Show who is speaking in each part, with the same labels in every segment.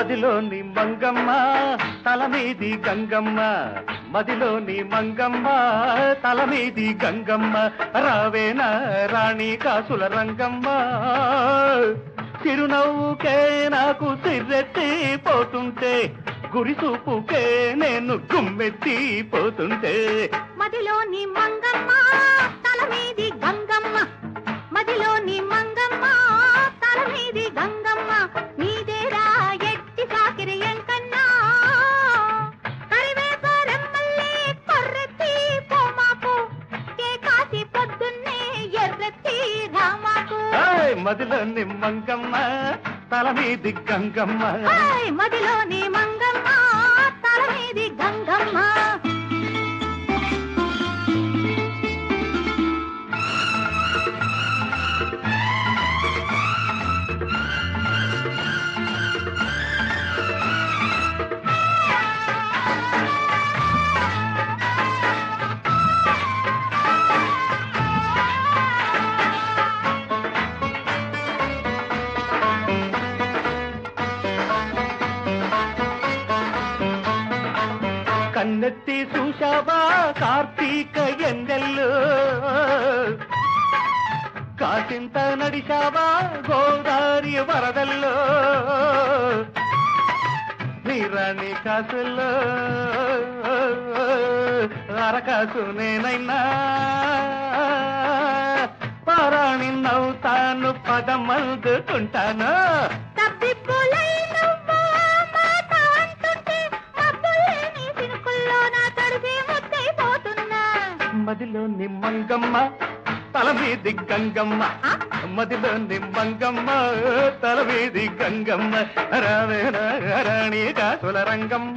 Speaker 1: మదిలోని మంగమ్మ తల మీది గంగమ్మ మదిలోని మంగమ్మ తల మీది గంగమ్మ రావేనా రాణి కాసుల రంగమ్మ చిరునవ్వుకే నాకు సిర్రెత్తి పోతుంటే గురిసూపుకే నేను గుమ్మెత్తి పోతుంటే
Speaker 2: మదిలోని మంగమ్మ తల మీది గంగమ్మ మదిలోని మంగమ్మ తల మీది గంగమ్మ నీదేరా ఎట్టి సాకిరి ఎంకన్నా కరివేపారెమ్మల్లే కొర్రెత్తి పోమాకు కే కాసి పొద్దున్నే ఎర్రెత్తి రామాకు
Speaker 1: ఏయ్, మదిలోని మంగమ్మ తల మీది గంగమ్మ
Speaker 2: హాయ్ మదిలోని మంగమ్మ తల మీది గంగమ్మ
Speaker 1: కన్నెత్తి చూశావా కార్తీక ఎండల్లో కాసింత నడిశావా గోదారి వరదల్లో నీరాణి కాసుల్లో అరకాసు నేనైనా పారాణి నవ్వుతాను పదమందుకుంటాను
Speaker 2: తప్పిప్పులై నువ్వు మాట అంటుంటే మబ్బులేని సినుకుల్లో నా తడిసి ముద్దైపోతున్నా
Speaker 1: మదిలో నిమ్మంగమ్మ తల మీది గంగమ్మ
Speaker 2: ఆ?
Speaker 1: మదిలో నిమ్మంగమ్మ తల మీది గంగమ్మ రావే రాణి కాసుల రంగమ్మ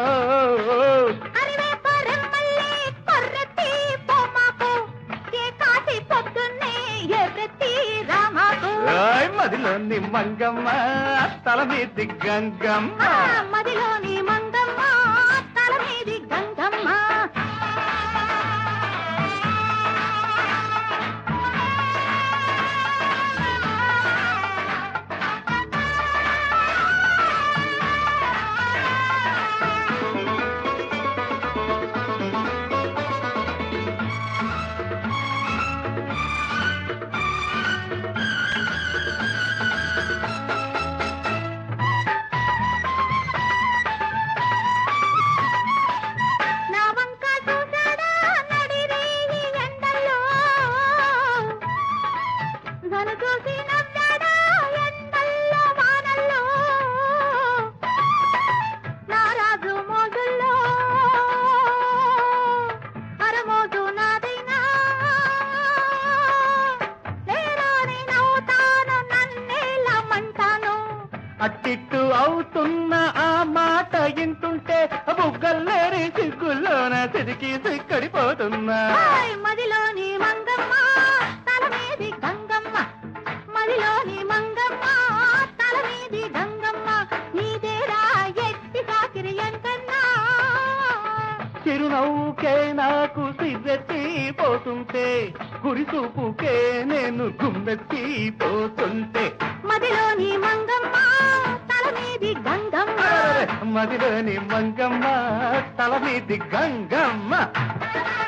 Speaker 2: అరివేపారెమ్మల్లే కొర్రెత్తి పోమాకు ఏ కాసి పొద్దున్నే ఎర్రెత్తి రామాకు
Speaker 1: ఓయ్ మదిలో నిమ్మంగమ్మ తల మీది గంగమ్మ
Speaker 2: ఆ, మదిలోని మంగమ్మ తల మీది గంగమ్మ నా వంక చూసాడా నడిరేయి ఎండల్లో నన్ను చూసి నవ్వాడా ఎండల్లో వానల్లో నా రాజు మోజుల్లో అరమోజు నాదైనా నేరాని నవ్వుతాను నన్నేలమంటాను
Speaker 1: అట్టిట్టు అవుతున్న ఆ మాట ఇంటుంటే బుగ్గల్లేరి సిగ్గుల్లోన సిరికి సిక్కడిపోతున్నా
Speaker 2: హాయ్ మదిలోని మంగమ్మ తల మీది గంగమ్మ మదిలోని మంగమ్మ తల మీది గంగమ్మ నీదేరా ఎట్టి సాకిరి ఎంకన్నా
Speaker 1: చిరునవ్వుకే నాకు సిగ్గెత్తి పోతుంటే గురిసూపుకే నేను గుమ్మెత్తి పోతుంటే
Speaker 2: మదిలోని మంగమ్మ తల మీది గంగమ్మ
Speaker 1: మదిలోని మంగమ్మ తల మీది గంగమ్మ